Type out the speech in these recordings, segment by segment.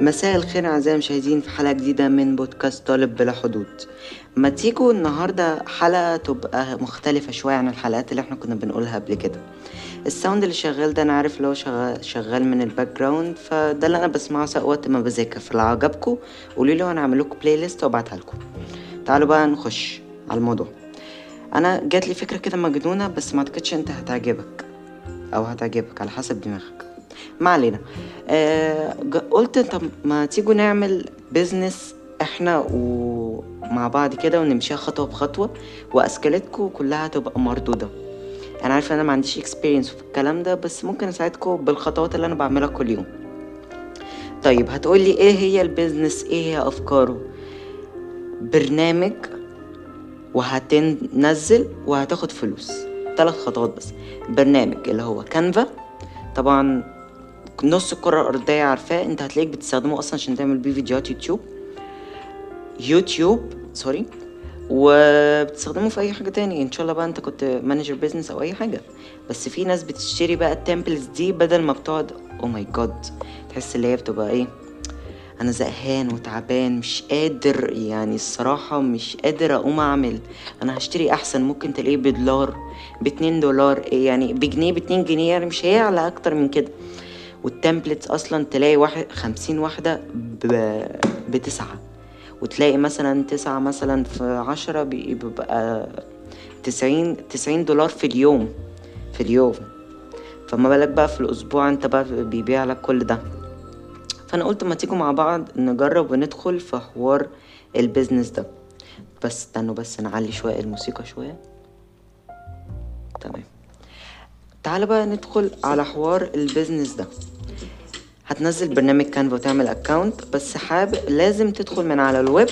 مساء الخير أعزائي المشاهدين في حلقة جديدة من بودكاست طالب بلا حدود ما تيجوا النهاردة حلقة تبقى مختلفة شوية عن الحلقات اللي احنا كنا بنقولها قبل كده الساوند اللي شغال ده أنا عارف اللي هو شغال, شغال من الباك جراوند فده اللي أنا بسمعه سواء وقت ما بذاكر فلو عجبكم قولوا لي وأنا هعمل لكم بلاي ليست وأبعتها لكم تعالوا بقى نخش على الموضوع أنا جات لي فكرة كده مجنونة بس ما أعتقدش أنت هتعجبك أو هتعجبك على حسب دماغك ما علينا آه ج- قلت طب ما تيجوا نعمل بيزنس احنا ومع بعض كده ونمشيها خطوه بخطوه واسئلتكم كلها تبقى مردوده انا عارفه انا ما عنديش اكسبيرينس في الكلام ده بس ممكن اساعدكم بالخطوات اللي انا بعملها كل يوم طيب هتقولي ايه هي البيزنس ايه هي افكاره برنامج وهتنزل وهتاخد فلوس ثلاث خطوات بس برنامج اللي هو كانفا طبعا نص الكرة الأرضية عارفاه انت هتلاقيك بتستخدمه أصلا عشان تعمل بيه فيديوهات يوتيوب يوتيوب سوري وبتستخدمه في أي حاجة تاني إن شاء الله بقى انت كنت مانجر بيزنس أو أي حاجة بس في ناس بتشتري بقى التمبلز دي بدل ما بتقعد او ماي جاد تحس اللي هي بتبقى ايه انا زهقان وتعبان مش قادر يعني الصراحة مش قادر اقوم اعمل انا هشتري احسن ممكن تلاقيه بدولار باتنين دولار إيه يعني بجنيه باتنين جنيه يعني مش هيعلى اكتر من كده والتمبلتس اصلا تلاقي واحد خمسين واحدة ب... بتسعة وتلاقي مثلا تسعة مثلا في عشرة بي- بيبقى تسعين تسعين دولار في اليوم في اليوم فما بالك بقى في الاسبوع انت بقى بيبيع لك كل ده فانا قلت ما تيجوا مع بعض نجرب وندخل في حوار البيزنس ده بس استنوا بس نعلي شوية الموسيقى شوية تمام تعال بقى ندخل على حوار البيزنس ده هتنزل برنامج كانفا وتعمل اكونت بس حابب لازم تدخل من على الويب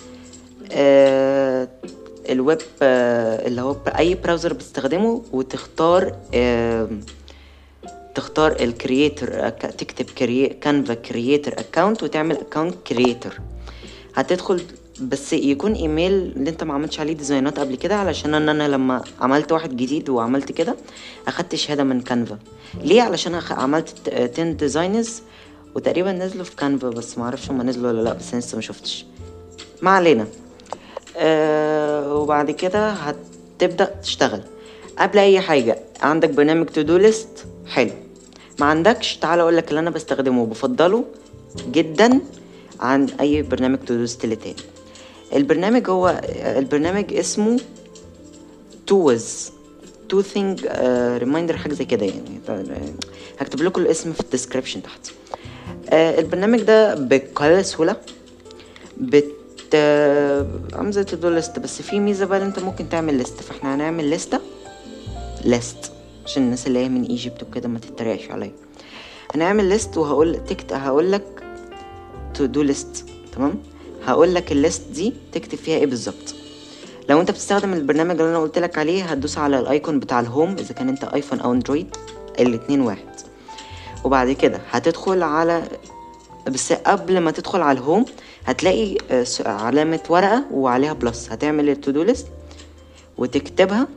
آه الويب آه اللي هو اي براوزر بتستخدمه وتختار آه تختار الكرييتور تكتب كانفا كرييتور اكونت وتعمل اكونت كرييتور هتدخل بس يكون ايميل اللي انت ما عملتش عليه ديزاينات قبل كده علشان ان انا لما عملت واحد جديد وعملت كده اخدت شهاده من كانفا ليه علشان أخ... عملت 10 ديزاينز وتقريبا نزلوا في كانفا بس ما اعرفش هما نزلوا ولا لا بس أنا لسه ما شفتش ما علينا آه وبعد كده هتبدا تشتغل قبل اي حاجه عندك برنامج تو دو ليست حلو ما عندكش تعال اقول لك اللي انا بستخدمه وبفضله جدا عن اي برنامج تو دو ليست تاني البرنامج هو البرنامج اسمه توز تو ثينج ريمايندر حاجه زي كده يعني هكتب لكم الاسم في الديسكريبشن تحت آه، البرنامج ده بكل سهوله بت آه، عامل زي تو ليست بس في ميزه بقى إن انت ممكن تعمل ليست فاحنا هنعمل لستة ليست عشان الناس اللي هي من ايجيبت وكده ما تتريقش عليا هنعمل ليست وهقول تكت هقول لك تو دو ليست تمام هقول لك الليست دي تكتب فيها ايه بالظبط لو انت بتستخدم البرنامج اللي انا قلت لك عليه هتدوس على الايكون بتاع الهوم اذا كان انت ايفون او اندرويد الاتنين واحد وبعد كده هتدخل على بس قبل ما تدخل على الهوم هتلاقي آه، س- علامة ورقة وعليها بلس هتعمل التو دو ليست وتكتبها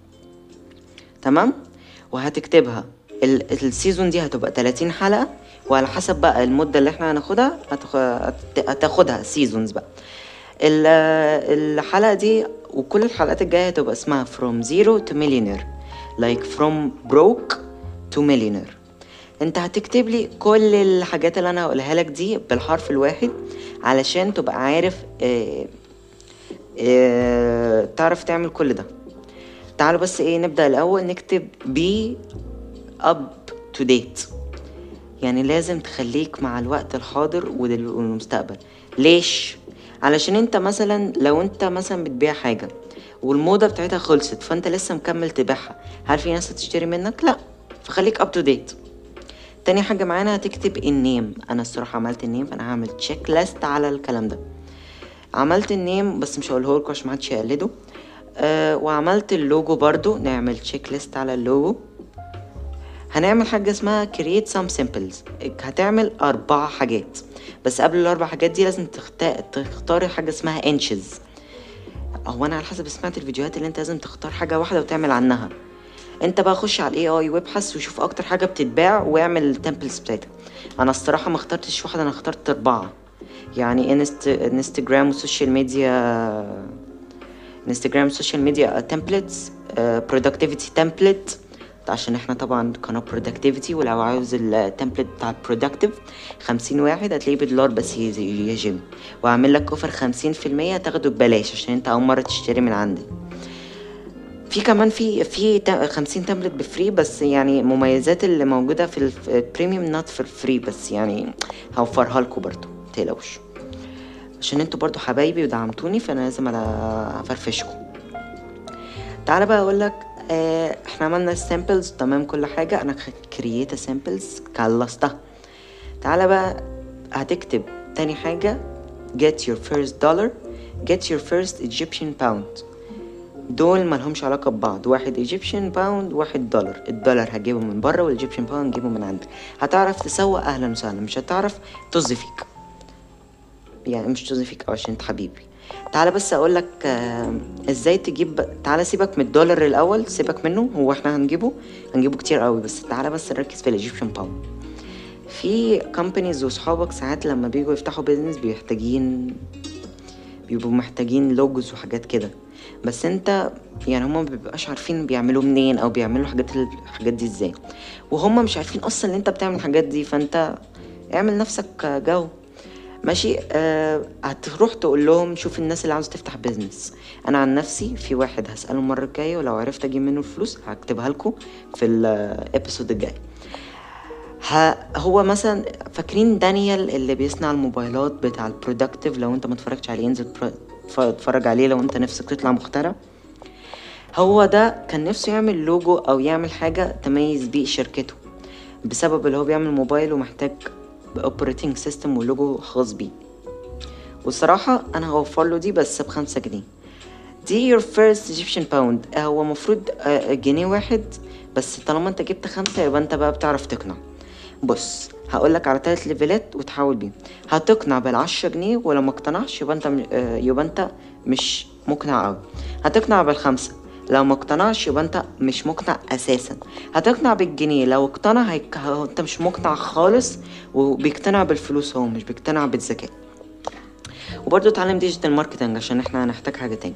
تمام وهتكتبها ال- السيزون دي هتبقى 30 حلقة وعلى حسب بقى المدة اللي احنا هناخدها هتخ... هت- هتاخدها سيزونز بقى ال- الحلقة دي وكل الحلقات الجاية هتبقى اسمها from zero to millionaire like from broke to millionaire انت هتكتب لي كل الحاجات اللي انا هقولها لك دي بالحرف الواحد علشان تبقى عارف اه اه تعرف تعمل كل ده تعالوا بس ايه نبدأ الاول نكتب بي اب تو ديت يعني لازم تخليك مع الوقت الحاضر ودل- والمستقبل ليش علشان انت مثلا لو انت مثلا بتبيع حاجة والموضة بتاعتها خلصت فانت لسه مكمل تبيعها هل في ناس هتشتري منك لا فخليك اب تو ديت تاني حاجة معانا هتكتب النيم انا الصراحة عملت النيم فانا هعمل تشيك ليست على الكلام ده عملت النيم بس مش هقوله لكم عشان محدش يقلده أه وعملت اللوجو برضو نعمل تشيك ليست على اللوجو هنعمل حاجة اسمها create some symbols هتعمل أربع حاجات بس قبل الأربع حاجات دي لازم تختار, تختار حاجة اسمها inches هو أنا على حسب سمعت الفيديوهات اللي أنت لازم تختار حاجة واحدة وتعمل عنها انت بقى خش على الاي اي وابحث وشوف اكتر حاجه بتتباع واعمل التمبلز بتاعتها انا الصراحه ما اخترتش واحده انا اخترت اربعه يعني انست... انستجرام وسوشيال ميديا انستجرام سوشيال ميديا تمبلتس برودكتيفيتي تمبلت عشان احنا طبعا قناة برودكتيفيتي ولو عاوز التمبلت بتاع برودكتيف خمسين واحد هتلاقيه بدولار بس يا يا جيم وعامل لك اوفر خمسين في المية تاخده ببلاش عشان انت اول مرة تشتري من عندي في كمان في في تا- 50 تابلت بفري بس يعني مميزات اللي موجودة في البريميوم نوت في الفري بس يعني هوفرها لكم برضو متقلقوش عشان انتوا برضو حبايبي ودعمتوني فانا لازم أنا افرفشكم تعالى بقى اقول لك آه احنا عملنا السامبلز تمام كل حاجة انا كرييت سامبلز خلصتها تعالى بقى هتكتب تاني حاجة get your first dollar get your first Egyptian pound دول ملهمش علاقة ببعض واحد ايجيبشن باوند واحد دولار الدولار هتجيبه من بره والايجيبشن باوند هتجيبه من عندك هتعرف تسوق اهلا وسهلا مش هتعرف طز فيك يعني مش طز فيك أو عشان انت حبيبي تعالى بس اقول لك آه ازاي تجيب تعالى سيبك من الدولار الاول سيبك منه هو احنا هنجيبه هنجيبه كتير قوي بس تعالى بس نركز في الايجيبشن باوند في كومبانيز وصحابك ساعات لما بيجوا يفتحوا بيزنس بيحتاجين بيبقوا محتاجين لوجوز وحاجات كده بس انت يعني هما مبيبقاش عارفين بيعملوا منين او بيعملوا حاجات الحاجات دي ازاي وهما مش عارفين اصلا ان انت بتعمل الحاجات دي فانت اعمل نفسك جو ماشي آه هتروح تقول لهم شوف الناس اللي عاوزه تفتح بيزنس انا عن نفسي في واحد هساله المره الجايه ولو عرفت اجيب منه الفلوس هكتبها لكم في الابيسود الجاي ه- هو مثلا فاكرين دانيال اللي بيصنع الموبايلات بتاع البرودكتيف لو انت ما اتفرجتش عليه انزل برو- ف- اتفرج عليه لو انت نفسك تطلع مخترع هو ده كان نفسه يعمل لوجو او يعمل حاجة تميز بيه شركته بسبب اللي هو بيعمل موبايل ومحتاج اوبريتنج سيستم ولوجو خاص بيه والصراحة انا هوفر له دي بس بخمسة جنيه دي your first Egyptian pound هو مفروض آه، جنيه واحد بس طالما انت جبت خمسة يبقى انت بقى بتعرف تقنع بص هقولك على تلات ليفلات وتحاول بيهم هتقنع بالعشرة جنيه ولو ما اقتنعش يبقى انت م- آه، يبقى انت مش مقنع اوي هتقنع بالخمسة لو ما اقتنعش يبقى انت مش مقنع اساسا هتقنع بالجنيه لو اقتنع هيك... هو انت مش مقنع خالص وبيقتنع بالفلوس هو مش بيقتنع بالذكاء وبرضه اتعلم ديجيتال ماركتنج عشان احنا هنحتاج حاجة تاني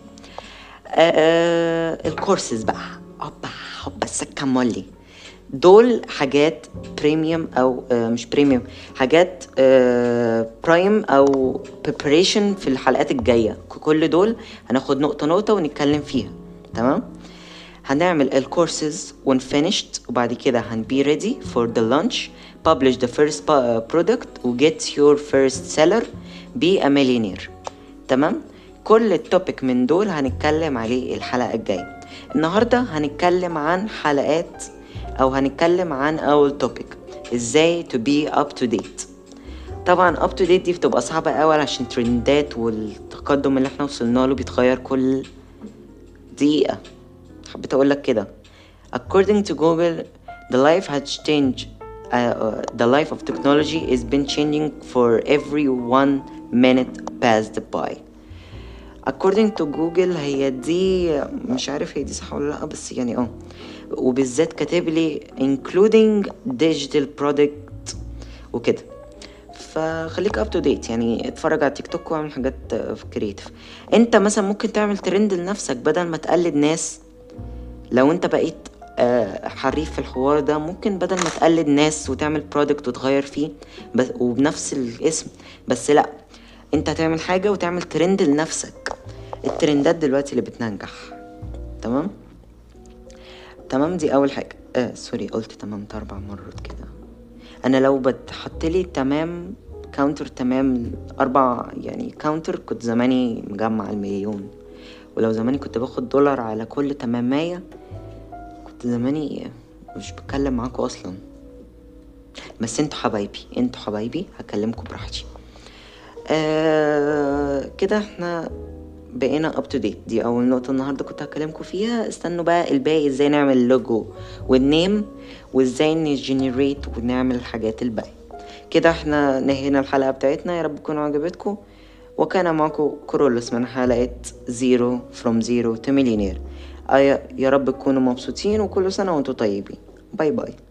آه الكورسز بقى هوبا هوبا السكة مولي دول حاجات بريميوم او آه مش بريميوم حاجات آه برايم او بريبريشن في الحلقات الجايه كل دول هناخد نقطه نقطه ونتكلم فيها تمام هنعمل الكورسز when finished وبعد كده هن be ready for the launch publish the first pa- product و get your first seller be a millionaire تمام كل التوبيك من دول هنتكلم عليه الحلقة الجاية النهاردة هنتكلم عن حلقات او هنتكلم عن اول توبيك ازاي to be up to date طبعا up to date دي بتبقى صعبة اوي عشان ترندات والتقدم اللي احنا وصلنا له بيتغير كل دقيقة حبيت اقول لك كده according to Google the life has changed uh, uh, the life of technology has been changing for every one minute passed by according to Google هي دي مش عارف هي دي صح ولا لا بس يعني اه وبالذات كاتب لي including digital product وكده فخليك اب تو ديت يعني اتفرج على تيك توك واعمل حاجات كريتيف انت مثلا ممكن تعمل ترند لنفسك بدل ما تقلد ناس لو انت بقيت آه، حريف في الحوار ده ممكن بدل ما تقلد ناس وتعمل برودكت وتغير فيه بس وبنفس الاسم بس لا انت هتعمل حاجة وتعمل ترند لنفسك الترندات دلوقتي اللي بتنجح تمام تمام دي اول حاجة آه سوري قلت تمام اربع مرات كده انا لو بتحط لي تمام كاونتر تمام اربع يعني كاونتر كنت زماني مجمع المليون ولو زماني كنت باخد دولار على كل تمامية كنت زماني مش بتكلم معاكم اصلا بس انتوا حبايبي انتوا حبايبي هكلمكم براحتي آه كده احنا بقينا اب تو ديت دي اول نقطه النهارده كنت هكلمكم فيها استنوا بقى الباقي ازاي نعمل اللوجو والنيم وازاي نجنريت ونعمل الحاجات الباقي كده احنا نهينا الحلقه بتاعتنا يا رب تكون عجبتكم وكان معكم كورولوس من حلقه زيرو فروم زيرو تو مليونير يا رب تكونوا مبسوطين وكل سنه وانتم طيبين باي باي